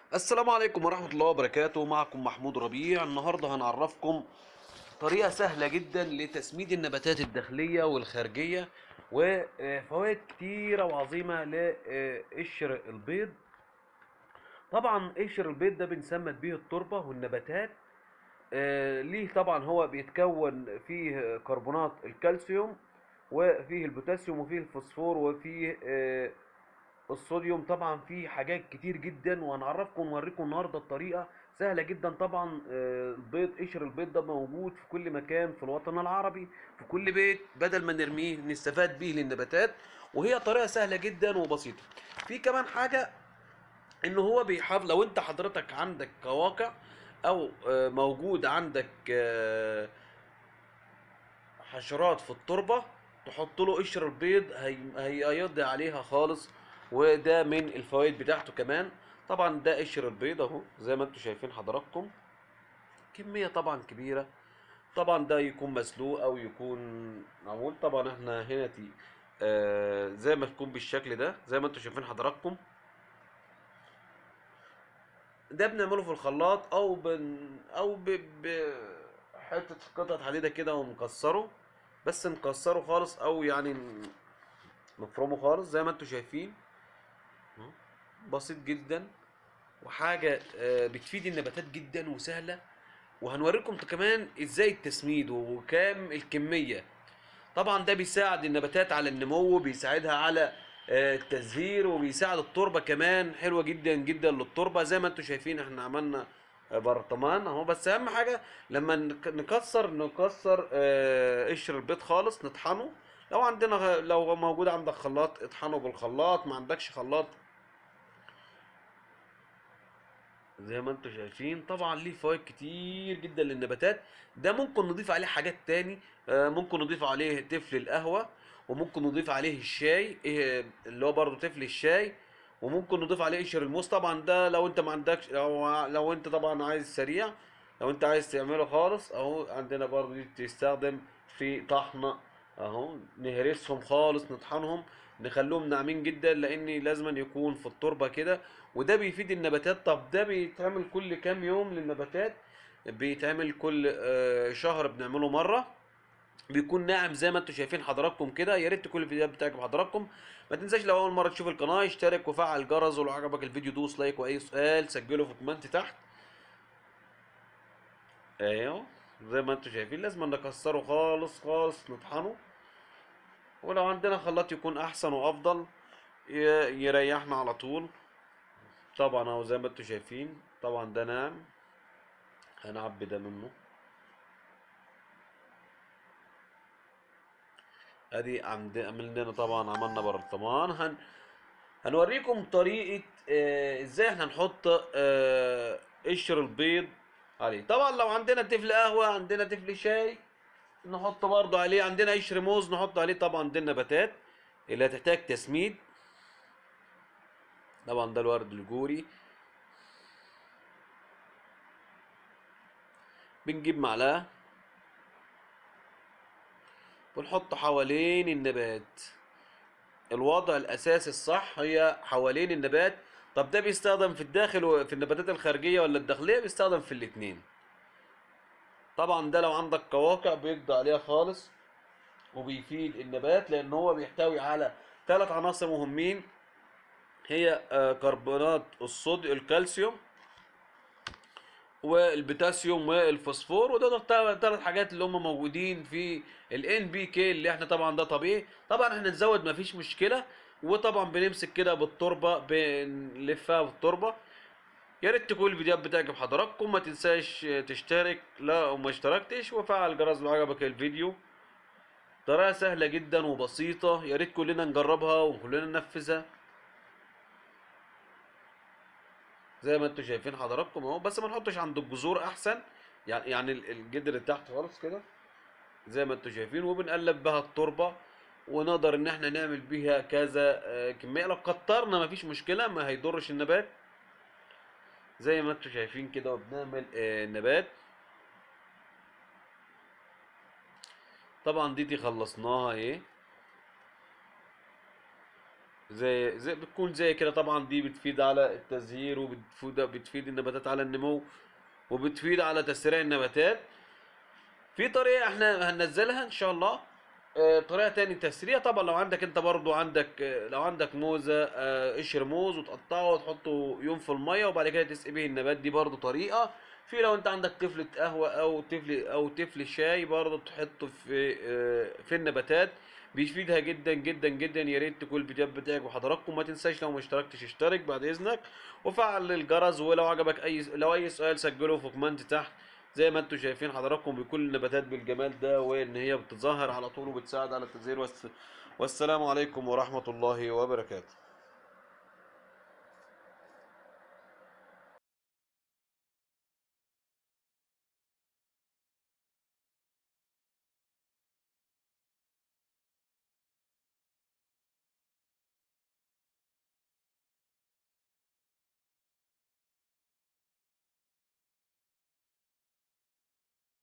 السلام عليكم ورحمة الله وبركاته معكم محمود ربيع النهاردة هنعرفكم طريقة سهلة جدا لتسميد النباتات الداخلية والخارجية وفوائد كتيرة وعظيمة لقشر البيض طبعا قشر البيض ده بنسمد بيه التربة والنباتات آه، ليه طبعا هو بيتكون فيه كربونات الكالسيوم وفيه البوتاسيوم وفيه الفوسفور وفيه آه، الصوديوم طبعا فيه حاجات كتير جدا وهنعرفكم ونوريكم النهارده الطريقه سهله جدا طبعا آه، البيض قشر البيض ده موجود في كل مكان في الوطن العربي في كل بيت بدل ما نرميه نستفاد بيه للنباتات وهي طريقه سهله جدا وبسيطه في كمان حاجه ان هو بيحافظ لو انت حضرتك عندك قواقع او آه، موجود عندك آه، حشرات في التربه تحط له قشر البيض هي- هيقضي عليها خالص وده من الفوائد بتاعته كمان طبعا ده قشر البيض اهو زي ما انتم شايفين حضراتكم كميه طبعا كبيره طبعا ده يكون مسلوق او يكون معمول طبعا احنا هنا تي آه زي ما تكون بالشكل ده زي ما انتم شايفين حضراتكم ده بنعمله في الخلاط او بن او ب... ب... حته قطعه حديده كده ونكسره بس نكسره خالص او يعني ن- نفرمه خالص زي ما انتم شايفين أهو. بسيط جدا وحاجه آه، بتفيد النباتات جدا وسهله وهنوريكم كمان ازاي التسميد وكام الكميه طبعا ده بيساعد النباتات على النمو بيساعدها على آه، التزهير وبيساعد التربه كمان حلوه جدا جدا للتربه زي ما انتم شايفين احنا عملنا آه، برطمان اهو بس اهم حاجه لما نك- نكسر نكسر آه، قشر البيض خالص نطحنه لو عندنا غ- لو موجود عندك خلاط اطحنه بالخلاط ما عندكش خلاط زي ما انتم شايفين طبعا ليه فوائد كتير جدا للنباتات ده ممكن نضيف عليه حاجات تاني آه، ممكن نضيف عليه تفل القهوة وممكن نضيف عليه الشاي إيه، اللي هو برضو تفل الشاي وممكن نضيف عليه قشر الموز طبعا ده لو انت ما عندكش لو, لو انت طبعا عايز سريع لو انت عايز تعمله خالص اهو عندنا برضو دي تستخدم في طحنة اهو نهرسهم خالص نطحنهم نخليهم ناعمين جدا لان لازم يكون في التربة كده وده بيفيد النباتات طب ده بيتعمل كل كام يوم للنباتات بيتعمل كل آه، شهر بنعمله مرة بيكون ناعم زي ما انتم شايفين حضراتكم كده يا ريت كل الفيديوهات بتعجب حضراتكم ما تنساش لو اول مره تشوف القناه اشترك وفعل الجرس ولو عجبك الفيديو دوس لايك واي سؤال سجله في كومنت تحت ايوه زي ما انتم شايفين لازم نكسره خالص خالص نطحنه ولو عندنا خلاط يكون احسن وافضل ي- يريحنا على طول طبعا اهو زي ما انتم شايفين طبعا ده ناعم هنعبي ده منه ادي عند عملنا طبعا عملنا برطمان هن هنوريكم طريقة آه ازاي احنا نحط آه قشر البيض عليه طبعا لو عندنا تفل قهوة عندنا تفل شاي نحط برضو عليه عندنا قشر موز نحط عليه طبعا دي النباتات اللي هتحتاج تسميد طبعا ده الورد الجوري بنجيب معلقة ونحط حوالين النبات الوضع الاساسي الصح هي حوالين النبات طب ده بيستخدم في الداخل وفي النباتات الخارجيه ولا الداخليه بيستخدم في الاتنين طبعا ده لو عندك قواقع بيقضي عليها خالص وبيفيد النبات لان هو بيحتوي على ثلاث عناصر مهمين هي آه، كربونات الصوديوم الكالسيوم والبوتاسيوم والفوسفور وده ثلاث حاجات اللي هم موجودين في الان بي كي اللي احنا طبعا ده طبيعي طبعا احنا نزود مفيش مشكله وطبعا بنمسك كده بالتربه بنلفها بالتربه يا ريت تكون الفيديوهات بتعجب حضراتكم ما تنساش تشترك لا وما اشتركتش وفعل الجرس لو عجبك الفيديو طريقه سهله جدا وبسيطه يا ريت كلنا نجربها وكلنا ننفذها زي ما انتم شايفين حضراتكم اهو بس ما نحطش عند الجذور احسن يعني يعني ال- الجدر اللي تحت خالص كده زي ما انتم شايفين وبنقلب بها التربه ونقدر ان احنا نعمل بيها كذا آه، كميه لو كترنا مفيش مشكله ما هيضرش النبات زي ما انتم شايفين كده وبنعمل آه، النبات طبعا دي دي خلصناها ايه زي زي بتكون زي كده طبعا دي بتفيد على التزهير وبتفيد بتفيد النباتات على النمو وبتفيد على تسريع النباتات في طريقة احنا هننزلها ان شاء الله آه، طريقة تاني تسريع طبعا لو عندك انت برضو عندك آه، لو عندك موزة آه، قشر موز وتقطعه وتحطه يوم في المية وبعد كده تسقي به النبات دي برضو طريقة في لو انت عندك طفلة قهوة او طفل او طفل شاي برضو تحطه في آه، في النباتات بيفيدها جدا جدا جدا يا ريت تكون الفيديوهات بتاعك وحضراتكم ما تنساش لو ما اشتركتش اشترك بعد اذنك وفعل الجرس ولو عجبك اي لو اي سؤال سجله في كومنت تحت زي ما انتم شايفين حضراتكم بكل النباتات بالجمال ده وان هي بتتظاهر على طول وبتساعد على التزهير والس... والسلام عليكم ورحمة الله وبركاته